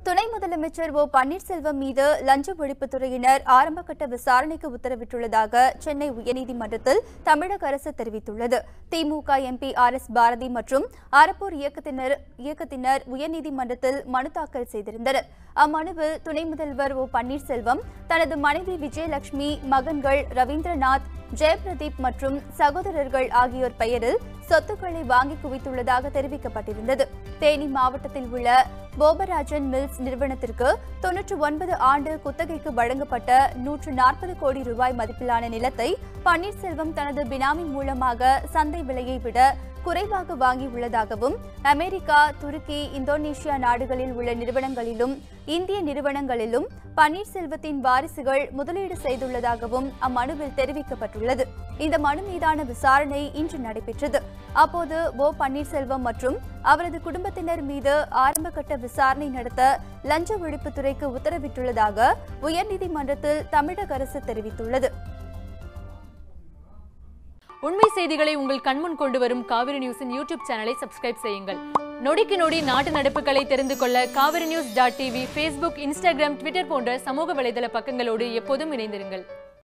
துணை முதலமைச்சர் ஓ பன்னீர்செல்வம் மீது லஞ்ச ஒழிப்புத்துறையினர் ஆரம்பகட்ட விசாரணைக்கு உத்தரவிட்டுள்ளதாக சென்னை உயர்நீதிமன்றத்தில் தமிழக அரசு தெரிவித்துள்ளது திமுக எம்பி ஆர் எஸ் பாரதி மற்றும் அறப்போர் இயக்கத்தினர் இயக்கத்தினர் உயர்நீதிமன்றத்தில் மனு தாக்கல் செய்திருந்தனர் அம்மனுவில் துணை முதல்வர் ஓ பன்னீர்செல்வம் தனது மனைவி விஜயலட்சுமி மகன்கள் ரவீந்திரநாத் ஜெயபிரதீப் மற்றும் சகோதரர்கள் ஆகியோர் பெயரில் சொத்துக்களை வாங்கி குவித்துள்ளதாக தெரிவிக்கப்பட்டிருந்தது தேனி மாவட்டத்தில் உள்ள போபராஜன் மில்ஸ் நிறுவனத்திற்கு தொன்னூற்று ஒன்பது ஆண்டு குத்தகைக்கு வழங்கப்பட்ட நூற்று நாற்பது கோடி ரூபாய் மதிப்பிலான நிலத்தை பன்னீர்செல்வம் தனது பினாமி மூலமாக சந்தை விலையை விட குறைவாக வாங்கியுள்ளதாகவும் அமெரிக்கா துருக்கி இந்தோனேஷியா நாடுகளில் உள்ள நிறுவனங்களிலும் இந்திய நிறுவனங்களிலும் பன்னீர்செல்வத்தின் வாரிசுகள் முதலீடு செய்துள்ளதாகவும் அம்மனுவில் தெரிவிக்கப்பட்டுள்ளது இந்த மனு மீதான விசாரணை இன்று நடைபெற்றது அப்போது ஓ பன்னீர்செல்வம் மற்றும் அவரது குடும்பத்தினர் மீது ஆரம்பகட்ட விசாரணை நடத்த லஞ்ச ஒழிப்புத்துறைக்கு உத்தரவிட்டுள்ளதாக உயர்நீதிமன்றத்தில் தமிழக அரசு தெரிவித்துள்ளது உண்மை செய்திகளை உங்கள் கண்முன் கொண்டு வரும் காவிரி நியூஸின் யூடியூப் சேனலை சப்ஸ்கிரைப் செய்யுங்கள் நொடிக்கு நொடி நாட்டு நடப்புகளை தெரிந்து கொள்ள Kaveri news dot TV Facebook Instagram Twitter போன்ற சமூக வலைதள பக்கங்களோடு எப்போதும் இணைந்திருங்கள்